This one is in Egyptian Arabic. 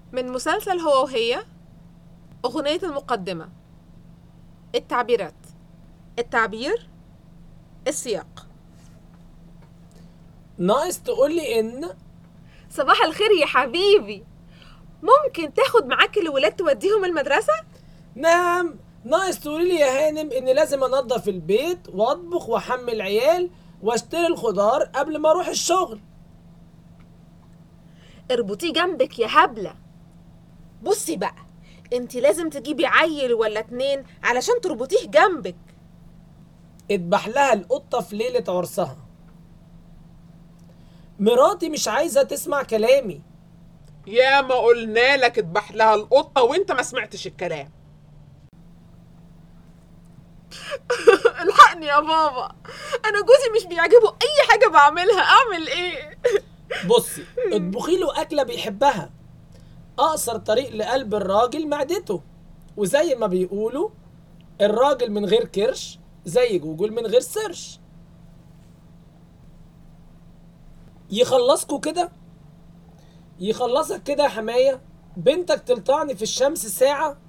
من مسلسل هو وهي أغنية المقدمة التعبيرات التعبير السياق ناقص تقولي ان صباح الخير يا حبيبي ممكن تاخد معاك الولاد توديهم المدرسة؟ نعم ناقص تقولي لي يا هانم اني لازم انضف البيت واطبخ واحمل العيال واشتري الخضار قبل ما اروح الشغل اربطيه جنبك يا هبلة بصي بقى انت لازم تجيبي عيل ولا اتنين علشان تربطيه جنبك اذبح لها القطة في ليلة عرسها مراتي مش عايزة تسمع كلامي يا ما قلنا لك اذبح لها القطة وانت ما سمعتش الكلام الحقني يا بابا انا جوزي مش بيعجبه اي حاجة بعملها اعمل ايه بصي اطبخي له أكلة بيحبها أقصر طريق لقلب الراجل معدته وزي ما بيقولوا الراجل من غير كرش زي جوجل من غير سيرش يخلصكوا كده يخلصك كده يا حماية بنتك تلطعني في الشمس ساعة